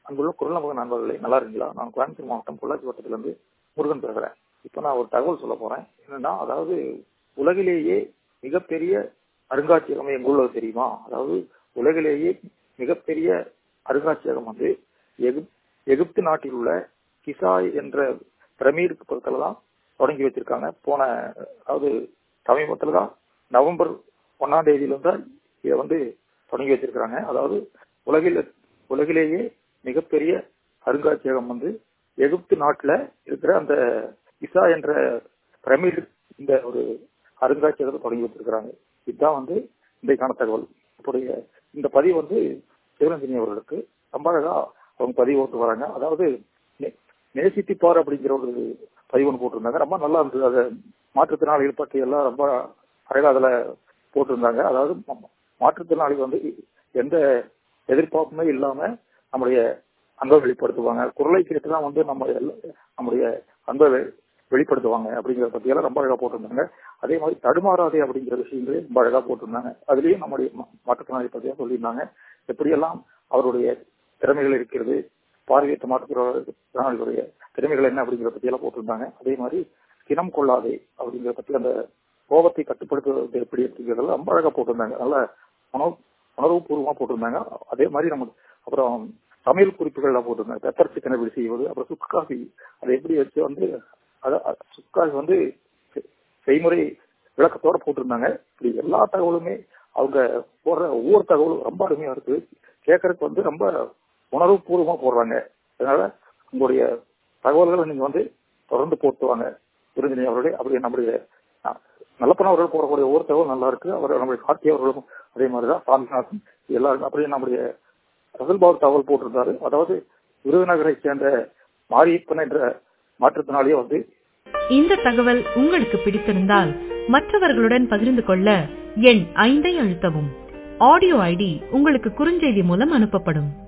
அங்குள்ள குரல் நமக்கு நண்பர்களே நல்லா இருக்கீங்களா நான் கோயம்புத்தூர் மாவட்டம் பொள்ளாச்சி வட்டத்திலிருந்து முருகன் பேசுறேன் இப்போ நான் ஒரு தகவல் சொல்ல போறேன் என்னன்னா அதாவது உலகிலேயே மிகப்பெரிய அருங்காட்சியகம் எங்க உள்ளது தெரியுமா அதாவது உலகிலேயே மிகப்பெரிய அருங்காட்சியகம் வந்து எகிப் எகிப்து நாட்டில் உள்ள கிசாய் என்ற பிரமீடுக்கு பக்கத்துல தான் தொடங்கி வச்சிருக்காங்க போன அதாவது சமீபத்துல தான் நவம்பர் ஒன்னாம் தேதியில இருந்து இதை வந்து தொடங்கி வச்சிருக்காங்க அதாவது உலகில் உலகிலேயே மிகப்பெரிய அருங்காட்சியகம் வந்து எகிப்து நாட்டுல இருக்கிற அந்த இசா என்ற பிரமிடு இந்த ஒரு அருங்காட்சியகத்தை தொடங்கி வச்சிருக்கிறாங்க இதுதான் வந்து இன்றைக்கான தகவல் இப்போடைய இந்த பதிவு வந்து சிவரஞ்சனி அவர்களுக்கு ரொம்ப அழகா அவங்க பதிவு ஓட்டு வராங்க அதாவது நேசித்திப்பார் அப்படிங்கிற ஒரு பதிவு ஒன்று போட்டிருந்தாங்க ரொம்ப நல்லா இருந்தது அதை மாற்றுத்திறனாளிகள் பற்றி எல்லாம் ரொம்ப அழகா அதுல போட்டிருந்தாங்க அதாவது மாற்றுத்திறனாளிகள் வந்து எந்த எதிர்பார்ப்புமே இல்லாம நம்முடைய அன்பை வெளிப்படுத்துவாங்க குரலை கேட்டுதான் வந்து நம்ம நம்முடைய அன்பை வெளிப்படுத்துவாங்க அப்படிங்கிறத பத்தி எல்லாம் ரொம்ப அழகா போட்டிருந்தாங்க அதே மாதிரி தடுமாறாதே அப்படிங்கிற விஷயங்களையும் ரொம்ப அழகா போட்டிருந்தாங்க அதுலயும் நம்முடைய மாற்றுத்திறனாளி பத்தியா சொல்லியிருந்தாங்க எப்படியெல்லாம் அவருடைய திறமைகள் இருக்கிறது பார்வையற்ற மாற்றுத்திறனாளிகளுடைய திறமைகள் என்ன அப்படிங்கிற பத்தி எல்லாம் போட்டிருந்தாங்க அதே மாதிரி சினம் கொள்ளாதே அப்படிங்கிற பத்தி அந்த கோபத்தை கட்டுப்படுத்துவது எப்படி அப்படிங்கிறதெல்லாம் ரொம்ப அழகா போட்டிருந்தாங்க நல்ல உணவு உணர்வு பூர்வமா போட்டிருந்தாங்க அதே மாதிரி நமக்கு அப்புறம் சமையல் குறிப்புகள்லாம் போட்டிருந்தாங்க பெப்பர் சிக்கன் எப்படி செய்வது அப்புறம் சுக்கு காஃபி அதை எப்படி வச்சு வந்து சுக்கு காஃபி வந்து செய்முறை விளக்கத்தோட போட்டிருந்தாங்க இப்படி எல்லா தகவலுமே அவங்க போடுற ஒவ்வொரு தகவலும் ரொம்ப அருமையா இருக்கு கேட்கறதுக்கு வந்து ரொம்ப உணர்வு பூர்வமா போடுறாங்க அதனால உங்களுடைய தகவல்களை நீங்க வந்து தொடர்ந்து போட்டுவாங்க விருந்தினி அவருடைய அப்படி நம்முடைய நல்லப்பன அவர்கள் போடக்கூடிய ஒவ்வொரு தகவல் நல்லா இருக்கு அவர் நம்முடைய கார்த்தி அவர்களும் அதே மாதிரிதான் சாமிநாதன் எல்லாருக்கும் அப்படியே நம்முடைய ரசல்பாபு தகவல் போட்டிருந்தாரு அதாவது விருதுநகரை சேர்ந்த மாரியப்பன் என்ற மாற்றுத்திறனாளியே வந்து இந்த தகவல் உங்களுக்கு பிடித்திருந்தால் மற்றவர்களுடன் பகிர்ந்து கொள்ள எண் ஐந்தை அழுத்தவும் ஆடியோ ஐடி உங்களுக்கு குறுஞ்செய்தி மூலம் அனுப்பப்படும்